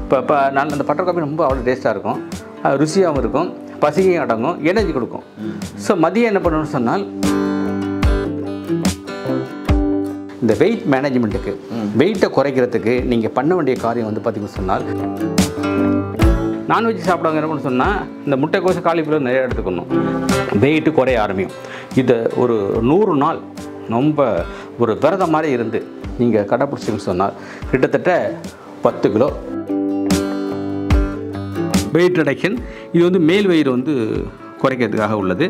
இப்போ இப்போ நல்ல அந்த பட்டர் காஃபி ரொம்ப அவ்வளோ டேஸ்ட்டாக இருக்கும் அது ருசியாகவும் இருக்கும் பசியும் அடங்கும் எனர்ஜி கொடுக்கும் ஸோ மதியம் என்ன பண்ணணும்னு சொன்னால் இந்த வெயிட் மேனேஜ்மெண்ட்டுக்கு வெயிட்டை குறைக்கிறதுக்கு நீங்கள் பண்ண வேண்டிய காரியம் வந்து பார்த்தீங்கன்னு சொன்னால் நான்வெஜ் சாப்பிடுவாங்க என்ன பண்ண சொன்னால் இந்த முட்டைக்கோசு காலிஃப்ளவர் நிறைய எடுத்துக்கணும் வெயிட்டு குறைய ஆரம்பிக்கும் இதை ஒரு நூறு நாள் ரொம்ப ஒரு விரதம் மாதிரி இருந்து நீங்கள் கடைப்பிடிச்சிங்கன்னு சொன்னால் கிட்டத்தட்ட பத்து கிலோ வெயிட் ரிடக்ஷன் இது வந்து மேல் வயிறு வந்து குறைக்கிறதுக்காக உள்ளது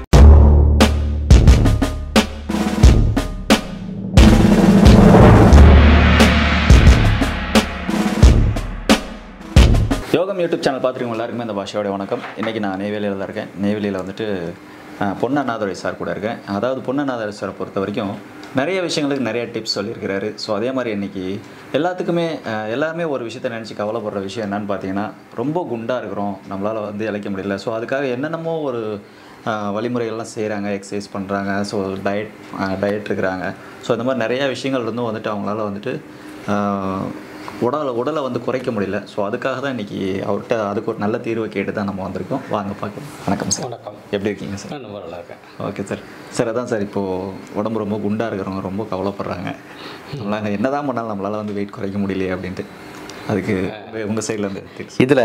யோகம் யூடியூப் சேனல் பார்த்துருக்கவங்க எல்லாருக்குமே இந்த பாஷையோட வணக்கம் இன்றைக்கி நான் நெய்வேலியில் தான் இருக்கேன் நெய்வேலியில் வந்துட்டு அஹ், பொன்னநாதரை சார் கூட இருக்கேன் அதாவது பொன்னநாதரை சாரை பொறுத்த வரைக்கும் நிறைய விஷயங்களுக்கு நிறைய டிப்ஸ் சொல்லியிருக்கிறாரு ஸோ அதே மாதிரி இன்றைக்கி எல்லாத்துக்குமே அஹ், எல்லாருமே ஒரு விஷயத்தை நினச்சி கவலைப்படுற விஷயம் என்னன்னு பார்த்தீங்கன்னா ரொம்ப குண்டாக இருக்கிறோம் நம்மளால் வந்து இழைக்க முடியல ஸோ அதுக்காக என்னென்னமோ ஒரு அஹ், வழிமுறைகள்லாம் செய்கிறாங்க எக்ஸசைஸ் பண்ணுறாங்க ஸோ டயட் டயட் இருக்கிறாங்க ஸோ இந்த மாதிரி நிறைய விஷயங்கள் இருந்தும் வந்துட்டு அவங்களால வந்துட்டு அஹ், உடலை உடலை வந்து குறைக்க முடியல ஸோ அதுக்காக தான் இன்றைக்கி அவர்கிட்ட அதுக்கு ஒரு நல்ல தீர்வை கேட்டு தான் நம்ம வந்திருக்கோம் வாங்க பார்க்கலாம் வணக்கம் சார் வணக்கம். எப்படி இருக்கீங்க சார் ரொம்ப நல்லா இருக்கேன் ஓகே சார் சார் அதான் சார் இப்போது உடம்பு ரொம்ப குண்டாக இருக்கிறவங்க ரொம்ப கவலைப்படுறாங்க நம்மளால் என்ன தான் பண்ணாலும் நம்மளால் வந்து வெயிட் குறைக்க முடியலையே அப்படின்ட்டு அதுக்கு உங்கள் சைட்லேருந்து டிப்ஸ் இதில்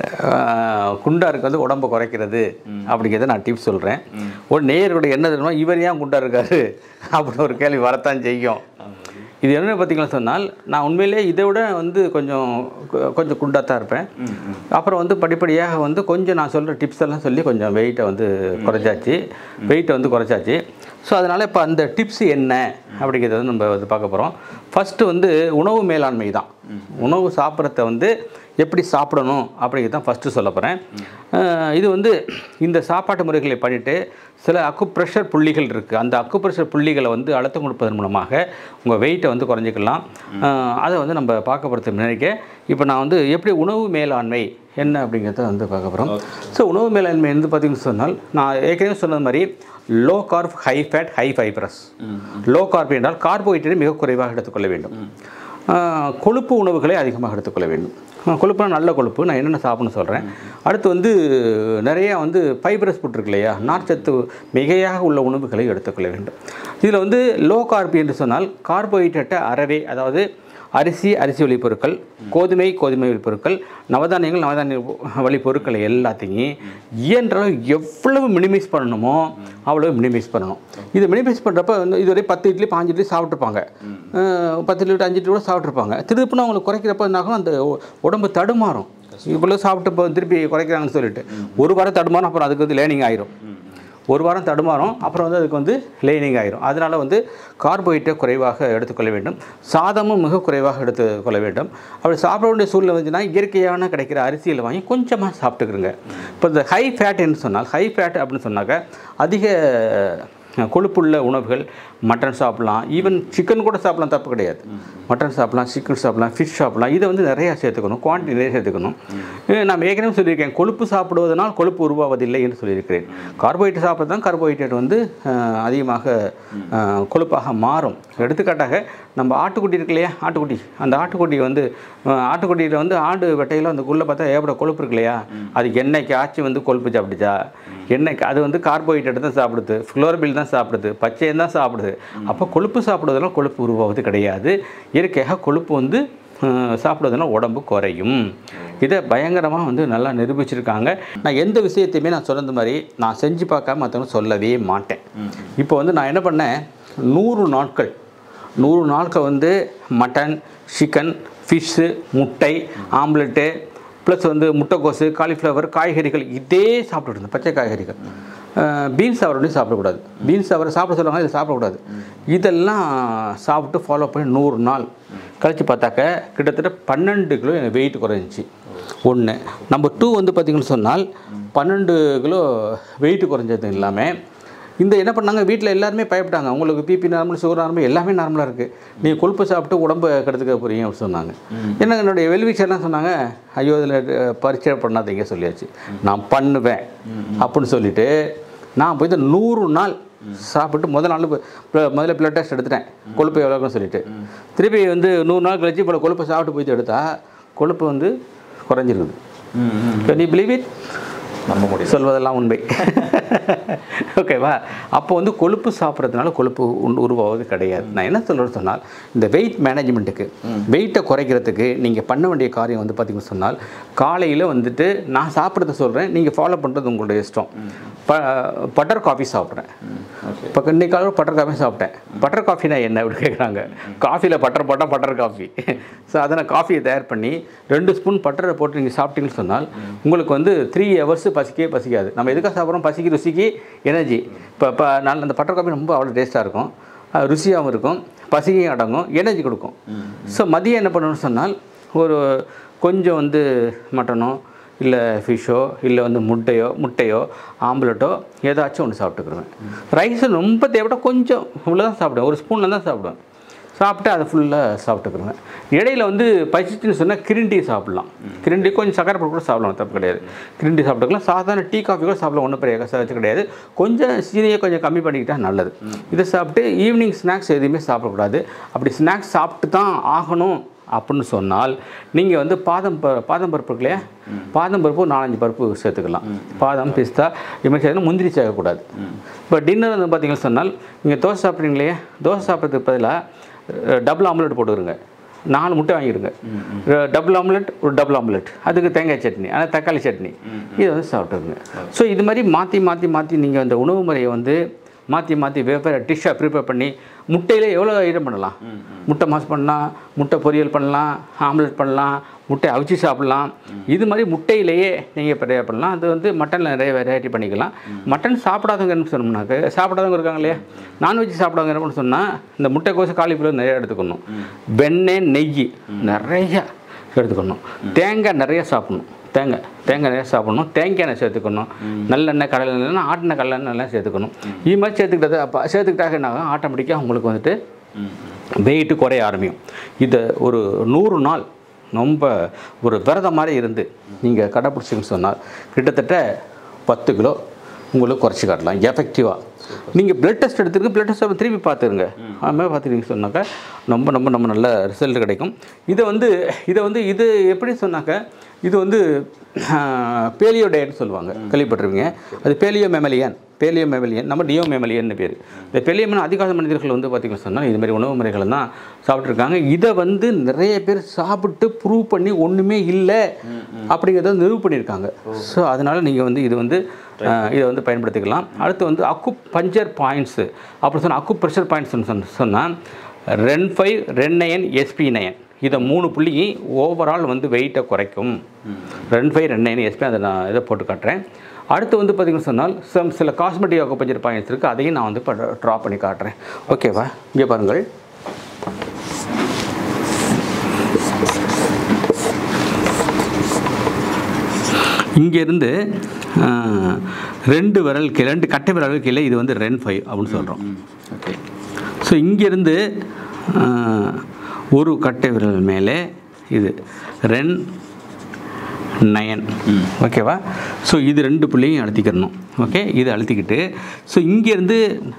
குண்டா இருக்கிறது உடம்பை குறைக்கிறது அப்படிங்கிறத நான் டிப்ஸ் சொல்கிறேன் ஒரு நேயருடைய என்ன தெரியுமா இவர் ஏன் குண்டா இருக்காரு அப்படின்னு ஒரு கேள்வி வரத்தான் செய்யும் இது என்ன பார்த்தீங்கன்னா சொன்னால் நான் உண்மையிலே இதை விட வந்து கொஞ்சம் கொ- கொஞ்சம் குண்டாக தான் இருப்பேன் அப்புறம் வந்து படிப்படியாக வந்து கொஞ்சம் நான் சொல்கிற டிப்ஸ் எல்லாம் சொல்லி கொஞ்சம் வெயிட்டை வந்து குறைச்சாச்சு வெயிட்டை வந்து குறைச்சாச்சு ஸோ அதனால் இப்போ அந்த டிப்ஸ் என்ன அப்படிங்கிறத வந்து நம்ம வந்து பார்க்க போகிறோம் ஃபஸ்ட்டு வந்து உணவு மேலாண்மை தான் உணவு சாப்பிட்றத வந்து எப்படி சாப்பிடணும் அப்படிங்கிறது தான் ஃபஸ்ட்டு சொல்ல போகிறேன் இது வந்து இந்த சாப்பாட்டு முறைகளை பண்ணிவிட்டு சில அக்குப்ரெஷர் புள்ளிகள் இருக்குது அந்த அக்குப்ரெஷர் புள்ளிகளை வந்து அழுத்தம் கொடுப்பதன் மூலமாக உங்கள் வெயிட்டை வந்து குறைஞ்சிக்கலாம் அஹ் அதை வந்து நம்ம பார்க்க போகிறது நினைக்க இப்போ நான் வந்து எப்படி உணவு மேலாண்மை என்ன அப்படிங்கிறத வந்து பார்க்க போகிறோம் ஸோ உணவு மேலாண்மை வந்து பார்த்திங்கன்னு சொன்னால் நான் ஏற்கனவே சொன்னது மாதிரி low carb high fat high fibrous low carb என்றால் கார்போஹைட்ரேட் மிக குறைவாக எடுத்துக்கொள்ள வேண்டும் ஆஹ் கொழுப்பு உணவுகளை அதிகமாக எடுத்துக்கொள்ள வேண்டும் ஆஹ் கொழுப்புனா நல்ல கொழுப்பு நான் என்னென்ன சாப்பிடணும்னு சொல்கிறேன் அடுத்து வந்து நிறையா வந்து ஃபைப்ரஸ் ஃபுட் இருக்கு இல்லையா நார்ச்சத்து மிகையாக உள்ள உணவுகளை எடுத்துக்கொள்ள வேண்டும் இதில் வந்து லோ கார்ப் என்று சொன்னால் கார்போஹைட்ரேட்டை அறவே அதாவது அரிசி அரிசி வழி பொருட்கள் கோதுமை கோதுமை வழி பொருட்கள் நவதானியங்கள் நவதானிய வழி பொருட்களை எல்லாத்தையும் இயன்ற அளவு எவ்வளவு மினிமைஸ் பண்ணணுமோ அவ்வளவு மினிமைஸ் பண்ணணும் இது மினிமைஸ் பண்ணுறப்ப வந்து இதுவரை பத்து இட்லி பாஞ்சு இட்லி சாப்பிட்ருப்பாங்க அஹ் பத்து லிட்டர் அஞ்சு இட்லி கூட சாப்பிட்ருப்பாங்க திருப்பினா அவங்களுக்கு குறைக்கிறப்ப என்னாகும் அந்த உ- உடம்பு தடுமாறும் இவ்வளோ சாப்பிட்டு இப்போ திருப்பி குறைக்கிறாங்கன்னு சொல்லிட்டு ஒரு வாரம் தடுமாறும் அப்புறம் அதுக்கு வந்து லேர்னிங் ஆயிரும் ஒரு வாரம் தடுமாறும் அப்புறம் வந்து அதுக்கு வந்து லேனிங் ஆயிரும் அதனால் வந்து கார்போஹைட்ரேட் குறைவாக எடுத்துக்கொள்ள வேண்டும் சாதமும் மிக குறைவாக எடுத்துக்கொள்ள வேண்டும் அப்படி சாப்பிட வேண்டிய சூழ்நிலை வந்துச்சுன்னா இயற்கையான கிடைக்கிற அரிசியில் வாங்கி கொஞ்சமாக சாப்பிட்டுக்கிறங்க இப்போ இந்த ஹை ஃபேட்னு சொன்னால் ஹை ஃபேட் அப்படின்னு சொன்னாக்க அதிக கொழுப்புள்ள உணவுகள் மட்டன் சாப்பிடலாம் ஈவன் சிக்கன் கூட சாப்பிடலாம் தப்பு கிடையாது மட்டன் சாப்பிடலாம் சிக்கன் சாப்பிடலாம் ஃபிஷ் சாப்பிடலாம் இதை வந்து நிறையா சேர்த்துக்கணும் குவான்டிட்டி நிறைய சேர்த்துக்கணும் அஹ் நான் ஏற்கனவே சொல்லியிருக்கேன் கொழுப்பு சாப்பிடுவதனால் கொழுப்பு உருவாவதில்லை என்று சொல்லியிருக்கிறேன் கார்போஹைட்ரேட் சாப்பிட்றது தான் கார்போஹைட்ரேட் வந்து அஹ், அதிகமாக அஹ், கொழுப்பாக மாறும் எடுத்துக்காட்டாக நம்ம ஆட்டுக்குட்டி இருக்கு இல்லையா ஆட்டுக்குட்டி அந்த ஆட்டுக்குட்டி வந்து அஹ், ஆட்டுக்குட்டியில் வந்து ஆடு வெட்டையில் அந்த குள்ள பார்த்தா ஏப்பட கொழுப்பு இருக்கு இல்லையா அது எண்ணெய்க்கு ஆச்சு வந்து கொழுப்பு சாப்பிட்டுச்சா எண்ணெய்க்கு அது வந்து கார்போஹைட்ரேட் தான் சாப்பிடுது ஃப்ளோரபில் தான் சாப்பிடுது பச்சையம் தான் சாப்பிடுது அப்போ கொழுப்பு சாப்பிடுவதனால கொழுப்பு உருவாவது கிடையாது இயற்கையாக கொழுப்பு வந்து அஹ், சாப்பிடுவதனால உடம்பு குறையும் இதை பயங்கரமாக வந்து நல்லா நிரூபிச்சிருக்காங்க நான் எந்த விஷயத்தையுமே நான் சொன்னது மாதிரி நான் செஞ்சு பார்க்காம மற்றவங்க சொல்லவே மாட்டேன் இப்போ வந்து நான் என்ன பண்ணேன் நூறு நாட்கள் நூறு நாட்கள் வந்து மட்டன் சிக்கன் ஃபிஷ்ஷு முட்டை ஆம்லெட்டு ப்ளஸ் வந்து முட்டைக்கோசு காலிஃப்ளவர் காய்கறிகள் இதே சாப்பிட்டுட்டு இருந்தேன் பச்சை காய்கறிகள் பீன்ஸ் அவரோட சாப்பிடக்கூடாது பீன்ஸ் அவரை சாப்பிட சொல்லுவாங்க இதை சாப்பிடக்கூடாது இதெல்லாம் சாப்பிட்டு ஃபாலோ பண்ணி நூறு நாள் கழித்து பார்த்தாக்க கிட்டத்தட்ட பன்னெண்டு கிலோ எனக்கு வெயிட் குறைஞ்சிச்சு ஒன்று நம்பர் டூ வந்து பார்த்திங்கன்னு சொன்னால் பன்னெண்டு கிலோ வெயிட் குறைஞ்சது இல்லாமல் இந்த என்ன பண்ணாங்க வீட்டில் எல்லாருமே பயப்பட்டாங்க உங்களுக்கு பிபி நார்மல் சுகர் நார்மல் எல்லாமே நார்மலாக இருக்குது நீங்கள் கொழுப்பு சாப்பிட்டு உடம்பு கெடுத்துக்க போறீங்க அப்படின்னு சொன்னாங்க என்ன என்னுடைய வெல்விஷர்லாம் சொன்னாங்க ஐயோ இதில் பரிச்சை பண்ணாதீங்க சொல்லியாச்சு நான் பண்ணுவேன் அப்படின்னு சொல்லிட்டு நான் போய் நூறு நாள் சாப்பிட்டு முதல் நாள் போய் pl- முதல்ல பிளட் டெஸ்ட் எடுத்துட்டேன் கொழுப்பு எவ்வளோன்னு சொல்லிட்டு திருப்பி வந்து நூறு நாள் கழிச்சு இப்போ கொழுப்பை சாப்பிட்டு போயிட்டு எடுத்தா கொழுப்பு வந்து குறைஞ்சிருக்குது ம் ம் Can you believe it நம்ப முடியும் சொல்வதெல்லாம் உண்மை ஓகேவா அப்போ வந்து கொழுப்பு சாப்பிட்றதுனால கொழுப்பு உண்- உருவாவது கிடையாது நான் என்ன சொல்கிறேன்னு சொன்னால் இந்த வெயிட் மேனேஜ்மெண்ட்டுக்கு வெயிட்டை குறைக்கிறதுக்கு நீங்கள் பண்ண வேண்டிய காரியம் வந்து பார்த்தீங்கன்னு சொன்னால் காலையில் வந்துட்டு நான் சாப்பிட்றத சொல்கிறேன் நீங்கள் ஃபாலோ பண்ணுறது உங்களுடைய இஷ்டம் ப பட்டர் காஃபி சாப்பிட்றேன் ஓகே இப்போ இன்னைக்கு காலையில் பட்டர் காஃபி சாப்பிட்டேன் பட்டர் காஃபினா என்ன அப்படின்னு கேட்குறாங்க காஃபியில் பட்டர் போட்டால் பட்டர் காஃபி ஸோ அதை நான் காஃபியை தயார் பண்ணி ரெண்டு ஸ்பூன் பட்டரை போட்டு நீங்கள் சாப்பிட்டீங்கன்னு சொன்னால் உங்களுக்கு வந்து த்ரீ ஹவர்ஸ் பசிக்கவே பசிக்காது நம்ம எதுக்காக சாப்பிட்றோம் பசிக்கு ருசிக்கு எனர்ஜி இப்போ இப்போ நல்ல அந்த பட்டர் காஃபி ரொம்ப அவ்வளோ டேஸ்ட்டாக இருக்கும் அது ருசியாகவும் இருக்கும் பசிக்கையும் அடங்கும் எனர்ஜி கொடுக்கும் ஸோ மதியம் என்ன பண்ணணும்னு சொன்னால் ஒரு கொஞ்சம் வந்து மட்டனோ இல்லை ஃபிஷ்ஷோ இல்லை வந்து முட்டையோ முட்டையோ ஆம்லெட்டோ ஏதாச்சும் ஒன்று சாப்பிட்டுக்குருவேன் ரைஸ் ரொம்ப தேவைப்பட்ட கொஞ்சம் இவ்வளோ தான் சாப்பிடுவேன் ஒரு ஸ்பூனில் தான் சாப்பிடுவேன் சாப்பிட்டு அதை ஃபுல்லாக சாப்பிட்டுக்குருவேன் இடையில வந்து பசிச்சுன்னு சொன்னால் கிரிண்டி சாப்பிட்லாம் கிரிண்டி கொஞ்சம் சக்கரை போட்டு கூட சாப்பிடலாம் தப்பு கிடையாது கிரிண்டி சாப்பிட்டுக்கலாம் சாதாரண டீ காஃபி கூட சாப்பிடலாம் ஒன்றும் பெரிய கஷ்டம் கிடையாது கொஞ்சம் சீனியை கொஞ்சம் கம்மி பண்ணிக்கிட்டா நல்லது இதை சாப்பிட்டு ஈவினிங் ஸ்நாக்ஸ் எதுவுமே சாப்பிடக்கூடாது அப்படி ஸ்நாக்ஸ் சாப்பிட்டு தான் ஆகணும் அப்படின்னு சொன்னால் நீங்கள் வந்து பாதம் ப பாதம் பருப்பு இருக்கு இல்லையா பாதம் பருப்பு ஒரு நாலஞ்சு பருப்பு சேர்த்துக்கலாம் பாதம் பிஸ்தா இது மாதிரி சேர்த்து முந்திரி சேர்க்கக்கூடாது இப்போ டின்னர் வந்து பார்த்தீங்கன்னு சொன்னால் நீங்கள் தோசை சாப்பிட்றீங்க இல்லையா தோசை சாப்பிட்றதுக்கு பதிலாக டபுள் ஆம்லெட் போட்டுருங்க நாலு முட்டை வாங்கிடுங்க டபுள் ஆம்லெட் ஒரு டபுள் ஆம்லெட் அதுக்கு தேங்காய் சட்னி ஆனால் தக்காளி சட்னி இதை வந்து சாப்பிட்டுருங்க ஸோ இது மாதிரி மாற்றி மாற்றி மாற்றி நீங்கள் அந்த உணவு முறையை வந்து மாற்றி மாற்றி வெவ்வேறு டிஷ்ஷாக ப்ரிப்பேர் பண்ணி முட்டையிலே எவ்வளோ ஐட்டம் பண்ணலாம் முட்டை மாஸ் பண்ணலாம் முட்டை பொரியல் பண்ணலாம் ஆம்லெட் பண்ணலாம் முட்டை அவிச்சு சாப்பிட்லாம் இது மாதிரி முட்டையிலேயே நீங்கள் நிறைய பண்ணலாம் அது வந்து மட்டனில் நிறைய வெரைட்டி பண்ணிக்கலாம் மட்டன் சாப்பிடாதவங்க என்ன சொன்னோம்னாக்க சாப்பிடாதவங்க இருக்காங்க இல்லையா நான்வெஜ் சாப்பிடாதவங்க என்ன பண்ண சொன்னால் இந்த முட்டைக்கோசு காலிஃப்ளவர் நிறைய எடுத்துக்கணும் வெண்ணெய் நெய் நிறைய எடுத்துக்கணும் தேங்காய் நிறைய சாப்பிடணும் தேங்காய் தேங்காய் நிறைய சாப்பிடணும் தேங்காய் எண்ணெய் சேர்த்துக்கணும் நல்லெண்ணெய் கடலை எண்ணெய் ஆட்டின கடலெண்ணெய் எல்லாம் சேர்த்துக்கணும் இது மாதிரி சேர்த்துக்கிட்டது அப்போ சேர்த்துக்கிட்டாக என்ன ஆகும் ஆட்டோமேட்டிக்காக உங்களுக்கு வந்துட்டு வெயிட்டு குறைய ஆரம்பிக்கும் இதை ஒரு நூறு நாள் ரொம்ப ஒரு விரதம் மாதிரி இருந்து நீங்கள் கடைப்பிடிச்சிங்கன்னு சொன்னால் கிட்டத்தட்ட பத்து கிலோ உங்களுக்கு குறைச்சி காட்டலாம் எஃபெக்டிவாக நீங்கள் பிளட் டெஸ்ட் எடுத்துருக்கு பிளட் டெஸ்ட் திருப்பி பார்த்துருங்க அது மாதிரி பார்த்துக்கிங்க சொன்னாக்கா ரொம்ப ரொம்ப ரொம்ப நல்ல ரிசல்ட் கிடைக்கும் இதை வந்து இதை வந்து இது எப்படி சொன்னாக்க இது வந்து பேலியோ டயட்னு சொல்லுவாங்க கேள்விப்பட்டிருவீங்க அது பேலியோ மெமலியன் பேலியோ மெமலியன் நம்ம டியோ மெமலியன் பேர் இந்த பேலியோ மெமலியன் அதிகால மனிதர்கள் வந்து பார்த்திங்கன்னு சொன்னால் இது மாதிரி உணவு முறைகளை தான் சாப்பிட்ருக்காங்க இதை வந்து நிறைய பேர் சாப்பிட்டு ப்ரூவ் பண்ணி ஒன்றுமே இல்லை அப்படிங்கிறத நிரூவ் பண்ணியிருக்காங்க ஸோ அதனால் நீங்கள் வந்து இது வந்து அஹ், இதை வந்து பயன்படுத்திக்கலாம் அடுத்து வந்து அக்கு பஞ்சர் பாயிண்ட்ஸு அப்படி சொன்னால் அக்கு ப்ரெஷர் பாயிண்ட்ஸ்னு சொன்னால் Ren five Ren nine SP nine இதை மூணு புள்ளி ஓவரால் வந்து வெயிட்டை குறைக்கும் Ren five Ren nine SP அதை நான் இதை போட்டு காட்டுறேன் அடுத்து வந்து பார்த்திங்கன்னு சொன்னால் சம் சில காஸ்மெட்டிக் அக்குபஞ்சர் பாயிண்ட்ஸ் இருக்குது அதையும் நான் வந்து இப்போ ட்ரா பண்ணி காட்டுறேன் ஓகேவா இங்கே பாருங்கள் இங்கேருந்து ரெண்டு விரல் கீழே ரெண்டு கட்டை விரல் கீழே இது வந்து ரென் ஃபைவ் அப்படின்னு சொல்கிறோம் ஓகே ஸோ இங்கேருந்து ஒரு கட்டை விரல் மேலே இது ரென் நயன் ஓகேவா ஸோ இது ரெண்டு புள்ளியும் அழுத்திக்கிறணும் ஓகே இது அழுத்திக்கிட்டு ஸோ இங்கேருந்து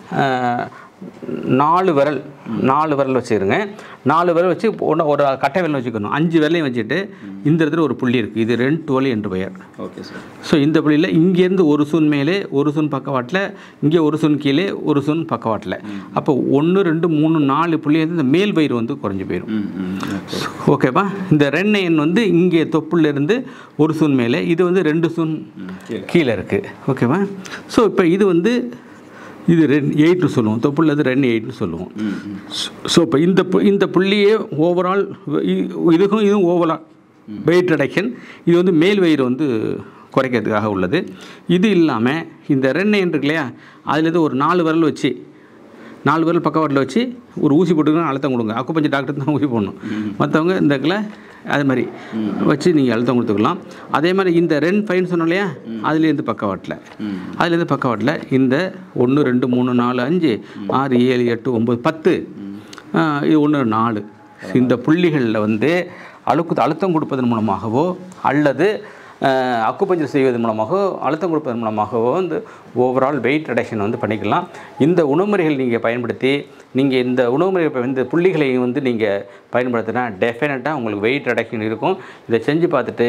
நாலு விரல் நாலு விரல் வச்சுருங்க நாலு விரல் வச்சு ஒன்று ஒரு கட்டை விரல் வச்சுக்கணும் அஞ்சு விரலையும் வச்சுட்டு இந்த இடத்துல ஒரு புள்ளி இருக்குது இது ரெண்டு டோலி என்று பெயர் ஓகே சார் ஸோ இந்த புள்ளியில் இங்கேருந்து ஒரு சூன் மேலே ஒரு சூன் பக்கவாட்டில் இங்கே ஒரு சூன் கீழே ஒரு சூன் பக்கவாட்டில் அப்போ ஒன்று ரெண்டு மூணு நாலு புள்ளி வந்து இந்த மேல் வயிறு வந்து குறைஞ்சி போயிடும் ம் ம் ஓகே ஓகேப்பா இந்த ரெண்ணையன் வந்து இங்கே தொப்புல இருந்து ஒரு சூன் மேலே இது வந்து ரெண்டு சூன் கீழே. கீழே இருக்குது ஓகேவா ஸோ இப்போ இது வந்து இது ரென் எயிட்னு சொல்லுவோம் தொப்புல இருந்து ரெண்டு எயிட்னு சொல்லுவோம் ம் ம் ஸோ இப்போ இந்த பு- இந்த புள்ளியே ஓவரால் இதுக்கும் இதுவும் ஓவரால் வெயிட் ரிடக்ஷன் இது வந்து மேல் வயிறு வந்து குறைக்கிறதுக்காக உள்ளது இது இல்லாமல் இந்த ரெண்ணெய் இருக்கு இல்லையா அதுலேருந்து ஒரு நாலு விரல் வச்சு நாலு விரல் பக்கவாட்டில் வச்சு ஒரு ஊசி போட்டுக்கணும் அழுத்தம் கொடுங்க அக்குப்பஞ்சு டாக்டர் தான் ஊசி போடணும் மற்றவங்க இந்த இடத்துல அது மாதிரி வச்சு நீங்கள் அழுத்தம் கொடுத்துக்கலாம் அதே மாதிரி இந்த ரென் ஃபைன் சொன்னோம் இல்லையா அதுலேருந்து பக்கவாட்டில் ம் அதுலேருந்து பக்கவாட்டில் இந்த ஒன்று ரெண்டு மூணு நாலு அஞ்சு ஆறு ஏழு எட்டு ஒம்பது பத்து ஆ, இது ஒன்று நாலு இந்த புள்ளிகளில் வந்து அழுக்கு அழுத்தம் கொடுப்பதன் மூலமாகவோ அல்லது அக்குப்பஞ்சர் செய்வதன் மூலமாகவோ அழுத்தம் கொடுப்பதன் மூலமாகவோ வந்து ஓவரால் வெயிட் ரிடக்ஷன் வந்து பண்ணிக்கலாம் இந்த உணவுமுறைகள் நீங்கள் பயன்படுத்தி நீங்கள் இந்த உணவுமுறை இந்த புள்ளிகளை வந்து நீங்கள் பயன்படுத்தினா டெஃபினட்டாக உங்களுக்கு வெயிட் ரிடக்ஷன் இருக்கும் இதை செஞ்சு பார்த்துட்டு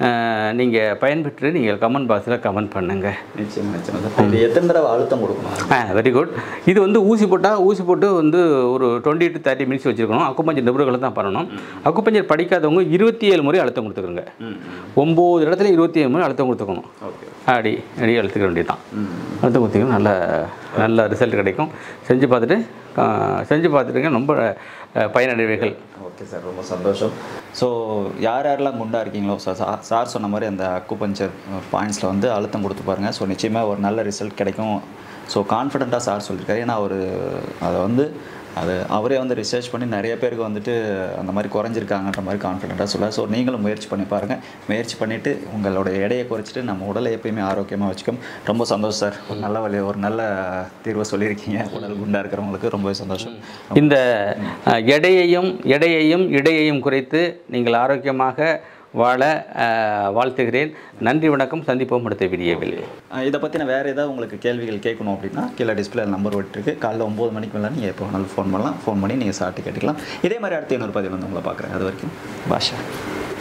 நீங்கள் பயன்பெற்று நீங்கள் கமெண்ட் பாக்ஸில் கமெண்ட் பண்ணுங்கள் நிச்சயமா நிச்சயமா சார் இது எத்தனை தடவை அழுத்தம் கொடுக்கணும் ஆ வெரி குட் இது வந்து ஊசி போட்டால் ஊசி போட்டு வந்து ஒரு டுவெண்ட்டி டு தேர்ட்டி மினிட்ஸ் வச்சுருக்கணும் அக்குப்பஞ்சர் நிபுணர்களை தான் பண்ணணும் அக்குப்பஞ்சர் படிக்காதவங்க இருபத்தி ஏழு முறை அழுத்தம் கொடுத்துக்கோங்க ம் ஒம்பது இடத்துல இருபத்தி ஏழு முறை அழுத்தம் கொடுத்துக்கணும் ஓகே அடி அடி அழுத்துக்க வேண்டியதுதான் ம் அழுத்தம் கொடுத்தீங்கன்னா நல்ல நல்ல ரிசல்ட் கிடைக்கும் செஞ்சு பார்த்துட்டு ஆ, செஞ்சு பார்த்துட்டுங்க ரொம்ப அஹ், பயனடைவீர்கள் ஓகே சார் ரொம்ப சந்தோஷம் ஸோ யார் யாரெல்லாம் குண்டா இருக்கீங்களோ சார் சார் சார் சொன்ன மாதிரி அந்த அக்கு பஞ்சர் பாயிண்ட்ஸில் வந்து அழுத்தம் கொடுத்து பாருங்கள் ஸோ நிச்சயமாக ஒரு நல்ல ரிசல்ட் கிடைக்கும் ஸோ கான்ஃபிடென்ட்டாக சார் சொல்லியிருக்காரு ஏன்னா அவர் அதை வந்து அது அவரே வந்து ரிசர்ச் பண்ணி நிறைய பேருக்கு வந்துட்டு அந்த மாதிரி குறைஞ்சிருக்காங்கன்ற மாதிரி கான்ஃபிடென்ட்டாக சொல்லுவார் ஸோ நீங்களும் முயற்சி பண்ணி பாருங்கள் முயற்சி பண்ணிவிட்டு உங்களோட எடையை குறைச்சிட்டு நம்ம உடலை எப்பயுமே ஆரோக்கியமாக வச்சுக்கோம் ரொம்ப சந்தோஷம் சார் ஒரு நல்ல வழி ஒரு நல்ல தீர்வை சொல்லியிருக்கீங்க உடல் குண்டாக இருக்கிறவங்களுக்கு ரொம்பவே சந்தோஷம் இந்த அஹ், எடையையும் எடையையும் இடையையும் குறைத்து நீங்கள் ஆரோக்கியமாக வாழ அஹ், வாழ்த்துகிறேன் நன்றி வணக்கம் சந்திப்போம் அடுத்த வீடியோவில் அஹ் இதை பற்றின வேறு ஏதாவது உங்களுக்கு கேள்விகள் கேட்கணும் அப்படின்னா கீழே டிஸ்பிளே நம்பர் விட்டுருக்கு காலைல ஒம்பது மணிக்கு மேலே நீங்கள் எப்போ வேணாலும் ஃபோன் பண்ணலாம் ஃபோன் பண்ணி நீங்கள் சாப்பிட்டு கேட்டுக்கலாம் இதே மாதிரி அடுத்த இன்னொரு பதிவு வந்து உங்களை பார்க்குறேன் அது வரைக்கும் பாஷா